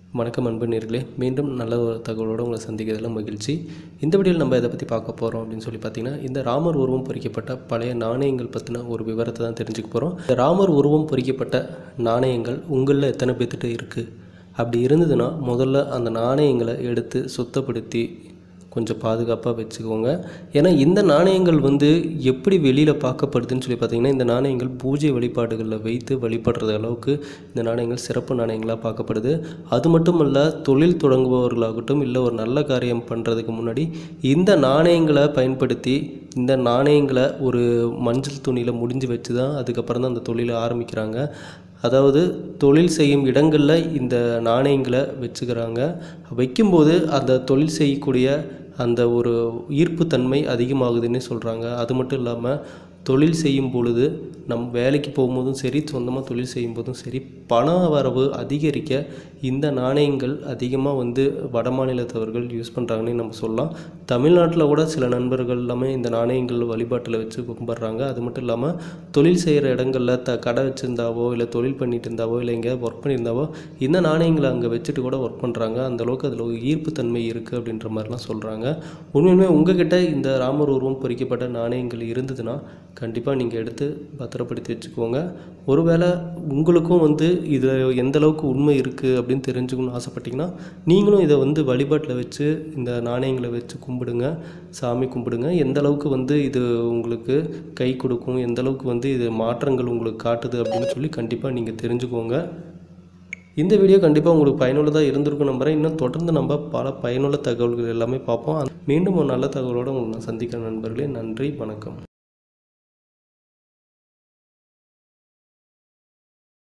வணக்கம் அன்பு நேர்களே மீண்டும் நல்ல ஒரு தகவலோடு உங்களை சந்திக்கிறதுல மகிழ்ச்சி இந்த வீடியோவில் நம்ம எதை பற்றி பார்க்க போகிறோம் அப்படின்னு சொல்லி பார்த்தீங்கன்னா இந்த ராமர் உருவம் பொறிக்கப்பட்ட பழைய நாணயங்கள் பற்றின ஒரு விவரத்தை தான் தெரிஞ்சுக்க போகிறோம் இந்த ராமர் உருவம் பொறிக்கப்பட்ட நாணயங்கள் உங்களில் எத்தனை பேர்த்திட்ட இருக்குது அப்படி இருந்ததுன்னா முதல்ல அந்த நாணயங்களை எடுத்து சுத்தப்படுத்தி கொஞ்சம் பாதுகாப்பாக வச்சுக்கோங்க ஏன்னா இந்த நாணயங்கள் வந்து எப்படி வெளியில் பார்க்கப்படுதுன்னு சொல்லி பார்த்தீங்கன்னா இந்த நாணயங்கள் பூஜை வழிபாடுகளில் வைத்து வழிபடுறது அளவுக்கு இந்த நாணயங்கள் சிறப்பு நாணயங்களாக பார்க்கப்படுது அது மட்டும் இல்ல தொழில் தொடங்குபவர்களாகட்டும் இல்லை ஒரு நல்ல காரியம் பண்ணுறதுக்கு முன்னாடி இந்த நாணயங்களை பயன்படுத்தி இந்த நாணயங்களை ஒரு மஞ்சள் துணியில் முடிஞ்சு வச்சு தான் அதுக்கப்புறம் தான் அந்த தொழிலை ஆரம்பிக்கிறாங்க அதாவது தொழில் செய்யும் இடங்களில் இந்த நாணயங்களை வச்சுக்கிறாங்க வைக்கும்போது அந்த தொழில் செய்யக்கூடிய அந்த ஒரு ஈர்ப்புத்தன்மை அதிகமாகுதுன்னு சொல்கிறாங்க அது மட்டும் இல்லாமல் தொழில் செய்யும் பொழுது நம் வேலைக்கு போகும்போதும் சரி சொந்தமாக தொழில் செய்யும் போதும் சரி பண வரவு அதிகரிக்க இந்த நாணயங்கள் அதிகமாக வந்து வட மாநிலத்தவர்கள் யூஸ் பண்ணுறாங்கன்னு நம்ம சொல்லலாம் தமிழ்நாட்டில் கூட சில நண்பர்கள் எல்லாமே இந்த நாணயங்கள் வழிபாட்டில் வச்சு கும்பிட்றாங்க அது மட்டும் இல்லாமல் தொழில் செய்கிற இடங்களில் த கடை வச்சுருந்தாவோ இல்லை தொழில் பண்ணிட்டு இருந்தாவோ இல்லை எங்கேயாவது ஒர்க் பண்ணியிருந்தாவோ இந்த நாணயங்களை அங்கே வச்சுட்டு கூட ஒர்க் பண்ணுறாங்க அந்தளவுக்கு அதில் ஒரு ஈர்ப்புத்தன்மை இருக்குது அப்படின்ற மாதிரிலாம் சொல்கிறாங்க உண்மையுமே உங்ககிட்ட இந்த ராமர் உருவம் பொறிக்கப்பட்ட நாணயங்கள் இருந்ததுன்னா கண்டிப்பாக நீங்கள் எடுத்து பத்திரப்படுத்தி வச்சுக்கோங்க ஒருவேளை உங்களுக்கும் வந்து இதில் எந்த அளவுக்கு உண்மை இருக்குது அப்படின்னு தெரிஞ்சுக்கணும்னு ஆசைப்பட்டீங்கன்னா நீங்களும் இதை வந்து வழிபாட்டில் வச்சு இந்த நாணயங்களை வச்சு கும்பிடுங்க சாமி கும்பிடுங்க எந்த அளவுக்கு வந்து இது உங்களுக்கு கை கொடுக்கும் எந்த அளவுக்கு வந்து இது மாற்றங்கள் உங்களுக்கு காட்டுது அப்படின்னு சொல்லி கண்டிப்பாக நீங்கள் தெரிஞ்சுக்கோங்க இந்த வீடியோ கண்டிப்பாக உங்களுக்கு பயனுள்ளதாக இருந்திருக்கும் நம்புறேன் இன்னும் தொடர்ந்து நம்ம பல பயனுள்ள தகவல்கள் எல்லாமே பார்ப்போம் மீண்டும் ஒரு நல்ல தகவலோடு உங்களை நான் சந்திக்கிறேன் நண்பர்களே நன்றி வணக்கம்